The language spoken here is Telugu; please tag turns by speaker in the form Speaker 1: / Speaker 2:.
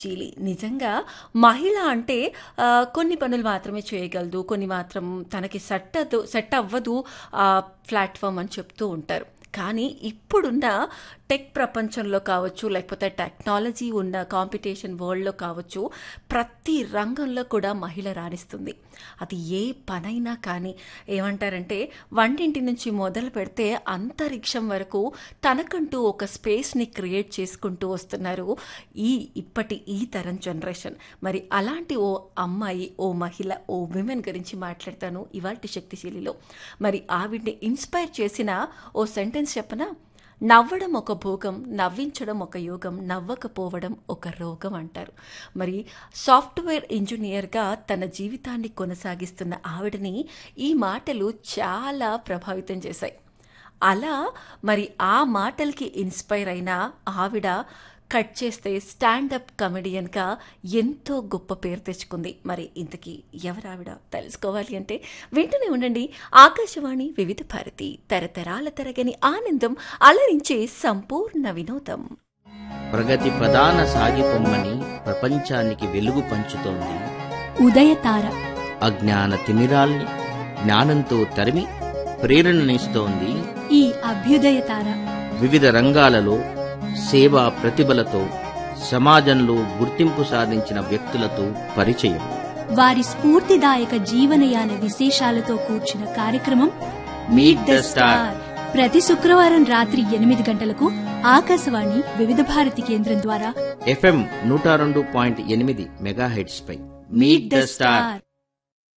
Speaker 1: చీలి నిజంగా మహిళ అంటే ఆ, కొన్ని పనులు మాత్రమే చేయగలదు కొన్ని మాత్రం తనకి సెట్ అదు సెట్ అవ్వదు ఆ ప్లాట్ఫామ్ అని చెప్తూ ఉంటారు కానీ ఇప్పుడున్న టెక్ ప్రపంచంలో కావచ్చు లేకపోతే టెక్నాలజీ ఉన్న కాంపిటీషన్ వరల్డ్లో కావచ్చు ప్రతి రంగంలో కూడా మహిళ రాణిస్తుంది అది ఏ పనైనా కానీ ఏమంటారంటే వంటింటి నుంచి మొదలు పెడితే అంతరిక్షం వరకు తనకంటూ ఒక స్పేస్ని క్రియేట్ చేసుకుంటూ వస్తున్నారు ఈ ఇప్పటి ఈ తరం జనరేషన్ మరి అలాంటి ఓ అమ్మాయి ఓ మహిళ ఓ విమెన్ గురించి మాట్లాడతాను ఇవాల్టి శక్తిశీలిలో మరి ఆవిడ్ని ఇన్స్పైర్ చేసిన ఓ సెంటెన్స్ చెప్పనా నవ్వడం ఒక భోగం నవ్వించడం ఒక యోగం నవ్వకపోవడం ఒక రోగం అంటారు మరి సాఫ్ట్వేర్ ఇంజనీర్గా తన జీవితాన్ని కొనసాగిస్తున్న ఆవిడని ఈ మాటలు చాలా ప్రభావితం చేశాయి అలా మరి ఆ మాటలకి ఇన్స్పైర్ అయిన ఆవిడ కట్ చేస్తే స్టాండప్ కమెడియన్గా ఎంతో గొప్ప పేరు తెచ్చుకుంది మరి ఇంతకీ ఎవరావిడ తెలుసుకోవాలి అంటే వింటూనే ఉండండి ఆకాశవాణి వివిధ భారతి తరతరాల తరగని ఆనందం అలరించే సంపూర్ణ వినోదం
Speaker 2: ప్రగతి ప్రధాన సాగిపొమ్మని ప్రపంచానికి వెలుగు పంచుతోంది
Speaker 3: ఉదయతార
Speaker 2: అజ్ఞాన తిమిరాల్ని జ్ఞానంతో తరిమి ప్రేరణనిస్తోంది
Speaker 3: ఈ అభ్యుదయతార
Speaker 2: వివిధ రంగాలలో సేవా ప్రతిభలతో సమాజంలో గుర్తింపు సాధించిన వ్యక్తులతో పరిచయం
Speaker 3: వారి స్ఫూర్తిదాయక జీవనయాన విశేషాలతో కూర్చిన కార్యక్రమం
Speaker 2: మీట్ ద స్టార్
Speaker 3: ప్రతి శుక్రవారం రాత్రి ఎనిమిది గంటలకు ఆకాశవాణి వివిధ భారతి కేంద్రం ద్వారా
Speaker 2: ఎఫ్ఎం నూట రెండు పాయింట్ ఎనిమిది మెగాహెడ్స్ పై మీట్ ద స్టార్